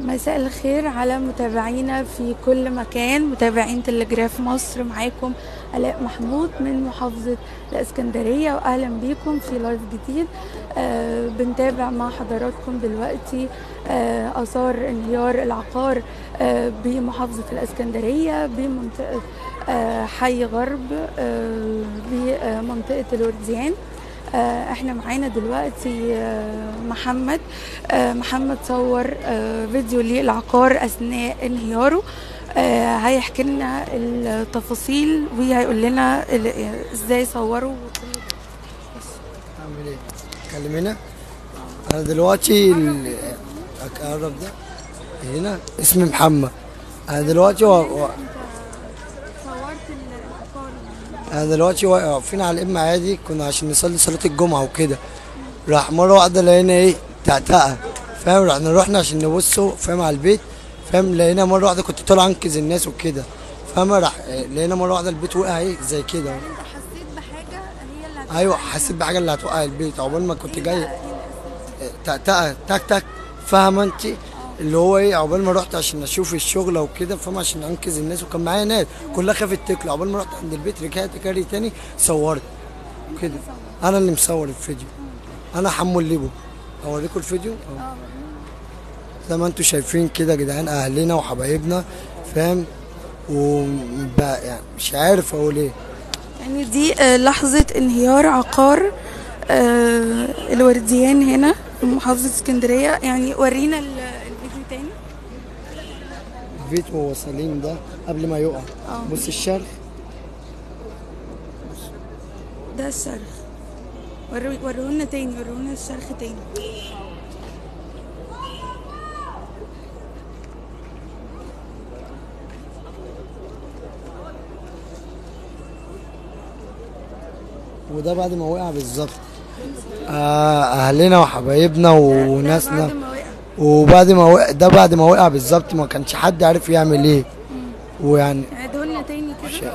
مساء الخير على متابعينا في كل مكان متابعين تلجراف مصر معاكم آلاء محمود من محافظة الإسكندرية وأهلا بيكم في لايف جديد آه بنتابع مع حضراتكم دلوقتي آه آثار انهيار العقار آه بمحافظة الإسكندرية بمنطقة آه حي غرب آه بمنطقة الورديان آه، احنا معانا دلوقتي آه، محمد آه، محمد صور آه، فيديو للعقار اثناء انهياره آه، هيحكي لنا التفاصيل وهيقول لنا ال- ازاي صوروا وكل اعمل ايه؟ اتكلم هنا انا دلوقتي ال- اقرب ده هنا اسمي محمد انا دلوقتي و... و... صورت العقار انا دلوقتي واقفين على الام عادي كنا عشان نصلي صلاه الجمعه وكده راح مره واحده لقينا ايه تأتأة فاهم رحنا رحنا عشان نبصوا فاهم على البيت فاهم لقينا مره واحده كنت طالع انقذ الناس وكده فاهم راح لقينا مره واحده البيت وقع ايه زي كده انت حسيت بحاجه هي اللي هت- ايوه حسيت بحاجه اللي هتوقع البيت عقبال ما كنت جاي تأتأة تك تك فاهمه انت اللي هو ايه عقبال ما رحت عشان اشوف الشغل وكده فاهم عشان انقذ الناس وكان معايا ناس كلها خافت تاكل عقبال ما رحت عند البيت رجعت جري تاني صورت كده انا اللي مصور الفيديو انا حمو الليبو اوريكم الفيديو أهو. زي ما انتم شايفين كده يا جدعان اهلنا وحبايبنا فاهم وبقى يعني مش عارف اقول ايه يعني دي آه، لحظة انهيار عقار آه، الورديان هنا في محافظة اسكندرية يعني ورينا ال- الفيديو تاني البيت وهو سليم ده قبل ما يقع اه. بص الشرخ ده الشرخ ورو- ورونا تاني ورونا الشرخ تاني وده بعد ما وقع بالظبط آه اهلنا وحبايبنا وناسنا بعد ما وقع وبعد ما وقع ده بعد ما وقع بالظبط ما كانش حد عارف يعمل ايه ويعني عيدوا لنا تاني كده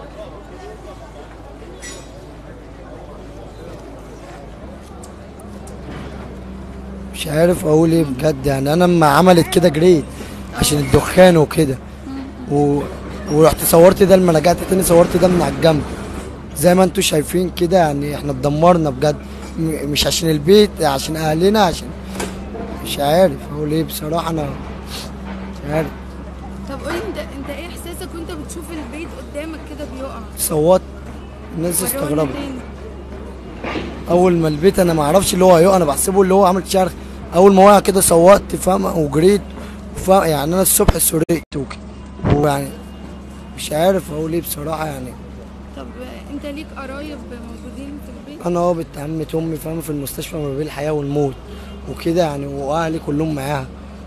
مش عارف اقول ايه بجد يعني انا لما عملت كده جريت عشان الدخان وكده و... ورحت صورت ده لما رجعت تاني صورت ده من على الجنب زي ما انتوا شايفين كده يعني احنا اتدمرنا بجد م... مش عشان البيت عشان اهلنا عشان مش عارف اقول ايه بصراحه انا مش عارف طب قولي انت انت ايه احساسك وانت بتشوف البيت قدامك كده بيقع صوت الناس ورونا استغربت تاني. اول ما البيت انا ما اعرفش اللي هو هيقع انا بحسبه اللي هو عامل شرخ اول ما وقع كده صوتت فاهمه وجريت فاهم يعني انا الصبح سرقت وكده ويعني مش عارف اقول ايه بصراحه يعني طب انت ليك قرايب موجودين في البيت انا اه بنت عمة امي فاهمه في المستشفى ما بين الحياه والموت وكده يعني واهلي كلهم معاها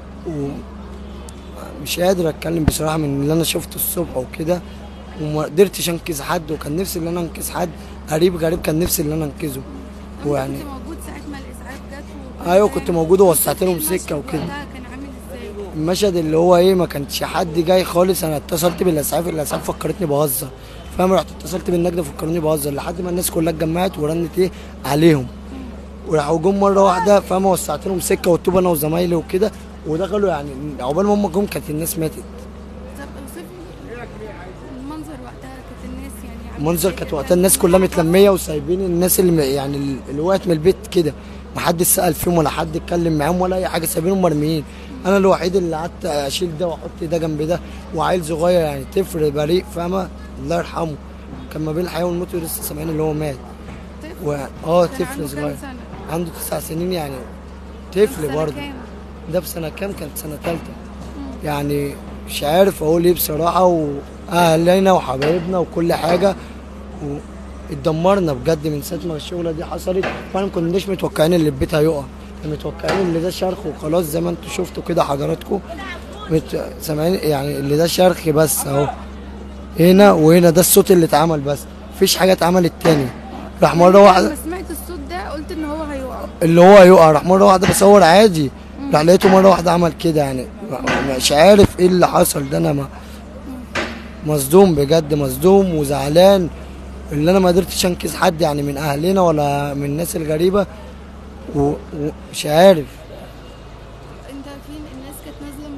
ومش قادر اتكلم بصراحه من اللي انا شفته الصبح وكده وما قدرتش انقذ حد وكان نفسي ان انا انقذ حد قريب غريب كان نفسي ان انا انقذه طب ويعني كنت موجود ساعة ما الاسعاف جت وكنت- ايوه كنت موجود ووسعت لهم المشهد سكه وكده وقتها كان عامل ازاي المشهد اللي هو ايه ما كانش حد جاي خالص انا اتصلت بالاسعاف الاسعاف فكرتني بهزر فاهم رحت اتصلت بالنجده فكروني بهزر لحد ما الناس كلها اتجمعت ورنت ايه عليهم وراحوا جم مره واحده فاهم وسعت لهم سكه والطوبه انا وزمايلي وكده ودخلوا يعني عقبال ما هم جم كانت الناس ماتت طب اوصف لي المنظر وقتها كانت الناس يعني عاملة المنظر ازاي؟ كانت وقتها الناس كلها متلميه وسايبين الناس اللي م- يعني اللي وقعت من البيت كده ما حدش سال فيهم ولا حد اتكلم معاهم ولا اي حاجه سايبينهم مرميين انا الوحيد اللي قعدت اشيل ده واحط ده جنب ده وعيل صغير يعني طفل بريء فاهمه الله يرحمه كان ما بين الحياه والموت ولسه سامعين اللي هو مات طفل؟ و... اه كان عنده طفل كام صغير سنة؟ عنده تسع سنين يعني طفل سنة برضه كام؟ ده في سنه كام كانت سنه ثالثه يعني مش عارف اقول ايه بصراحه واهلنا وحبايبنا وكل حاجه واتدمرنا بجد من ساعه ما الشغله دي حصلت فاحنا ما كناش متوقعين ان البيت هيقع كنا متوقعين ان ده شرخ وخلاص زي ما انتم شفتوا كده حضراتكم مت... سامعين يعني اللي ده شرخ بس اهو هنا وهنا ده الصوت اللي اتعمل بس مفيش حاجه اتعملت تاني راح مره واحده لما سمعت الصوت ده قلت ان هو هيقع اللي هو يقع راح مره واحده بصور عادي راح لقيته مره واحده عمل كده يعني مش عارف ايه اللي حصل ده انا ما مصدوم بجد مصدوم وزعلان اللي انا ما قدرتش انقذ حد يعني من اهلنا ولا من الناس الغريبه و- ومش عارف انت فين الناس كانت نازله من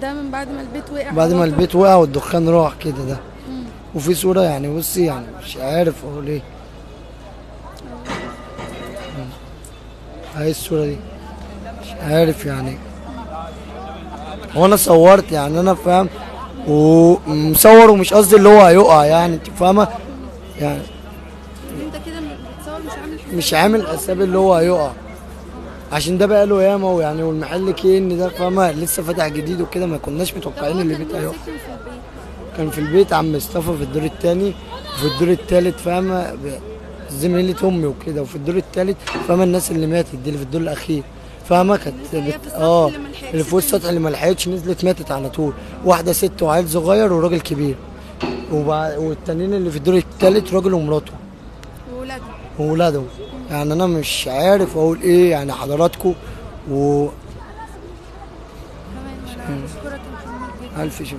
ده من بعد ما البيت وقع بعد ما على طول. البيت وقع والدخان راح كده ده مم. وفي صورة يعني بصي يعني مش عارف اقول ايه اهي الصورة دي مش عارف يعني هو انا صورت يعني انا فاهم ومصور ومش قصدي اللي هو هيقع يعني انت فاهمة يعني انت كده بتصور مش عامل حساب مش عامل حساب اللي هو هيقع عشان ده بقى له ياما ويعني والمحل كين ده فاهمة لسه فاتح جديد وكده ما كناش متوقعين اللي بيت هيقع ساكن في البيت كان في البيت عم مصطفى في الدور التاني وفي الدور التالت فاهمة ب- زميلة أمي وكده وفي الدور التالت فاهمة الناس اللي ماتت دي اللي في الدور الأخير فاهمة كانت اللي هي بت... في السطح اه اللي ملحقتش اللي فوق السطح اللي ملحقتش نزلت ماتت على طول واحدة ست وعيل صغير وراجل كبير وبع... والتانيين اللي في الدور التالت راجل ومراته وولادها وولادهم يعني أنا مش عارف أقول إيه يعني حضراتكم و تمام انا بشكرك يا محمد جدا ألف شكر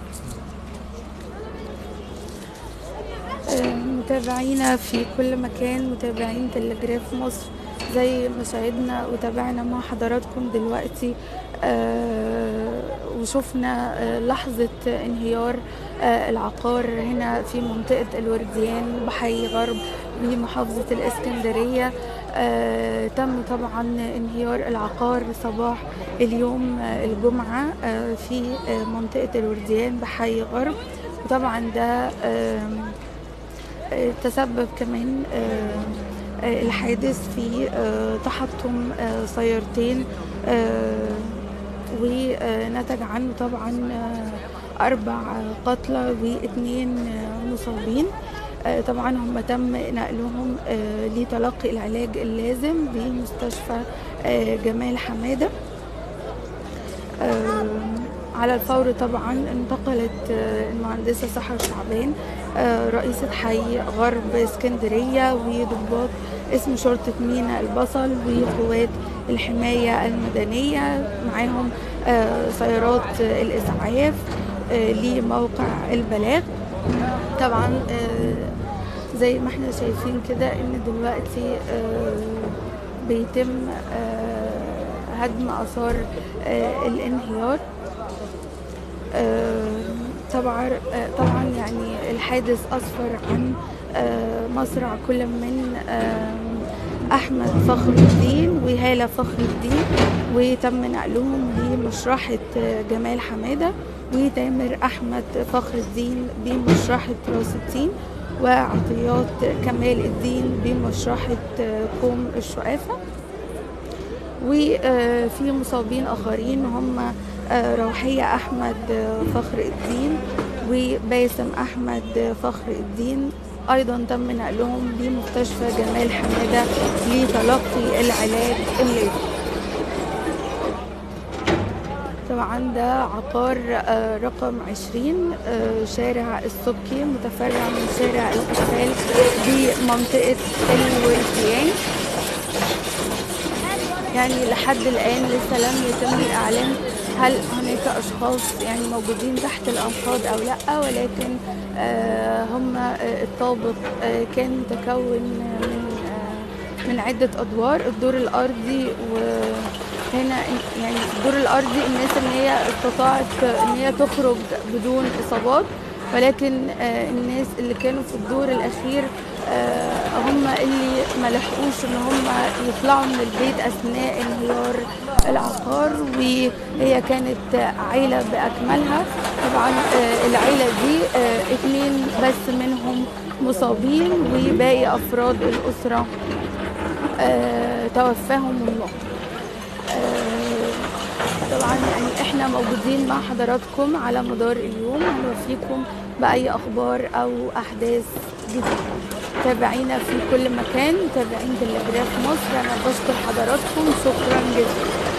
آه، متابعينا في كل مكان متابعين تلجراف مصر زي ما شاهدنا وتابعنا مع حضراتكم دلوقتي آه، وشفنا آه، لحظة انهيار آه، العقار هنا في منطقة الورديان بحي غرب بمحافظة الإسكندرية آه، تم طبعا انهيار العقار صباح اليوم آه، الجمعة آه، في آه، منطقة الورديان بحي غرب وطبعا ده آم، آه، تسبب كمان آه، آه، الحادث في آه، تحطم آه، سيارتين آه، ونتج عنه طبعا آه، أربع قتلى واثنين آه، مصابين آه، طبعا هم تم نقلهم آه، لتلقي العلاج اللازم بمستشفى آه، جمال حماده آه، على الفور طبعا انتقلت آه، المهندسة سحر شعبان آه، رئيسة حي غرب اسكندرية وضباط اسم شرطة مينا البصل وقوات الحماية المدنية معاهم آه، سيارات آه، الإسعاف آه، لموقع البلاغ طبعا آه، زي ما احنا شايفين كده ان دلوقتي آه، بيتم آه، هدم اثار آه، الانهيار آه، طبعا آه، طبعا يعني الحادث اسفر عن آه، مصرع كل من آم، احمد فخر الدين وهاله فخر الدين وتم نقلهم لمشرحه آه، جمال حماده وتامر احمد فخر الدين بمشرحه راس التين وعطيات كمال الدين بمشرحه آه، كوم الشقافه وفي مصابين اخرين هم آه، روحية أحمد آه، فخر الدين وباسم أحمد آه، فخر الدين أيضا تم نقلهم لمستشفى جمال حمادة لتلقي العلاج اللازم طبعا ده عقار آه، رقم 20 آه، شارع السبكي متفرع من شارع القفال بمنطقة الورديان يعني لحد الآن لسه لم يتم الإعلان هل هناك أشخاص يعني موجودين تحت الأنقاض أو لا ولكن آه، هم آه، الطابق آه، كان متكون من آه، من عدة أدوار الدور الأرضي وهنا يعني في الدور الأرضي الناس إن هي استطاعت إن هي تخرج بدون إصابات ولكن آه، الناس اللي كانوا في الدور الأخير آه، هم اللي ما لحقوش ان هم يطلعوا من البيت اثناء انهيار العقار وهي كانت عيله باكملها طبعا آه، العيله دي آه، اتنين بس منهم مصابين وباقي افراد الاسره آه، توفاهم الله آه، طبعا يعني احنا موجودين مع حضراتكم على مدار اليوم هنوفيكم باي اخبار او احداث جديده تابعينا في كل مكان متابعين تلجراف مصر انا بشكر حضراتكم شكرا جدا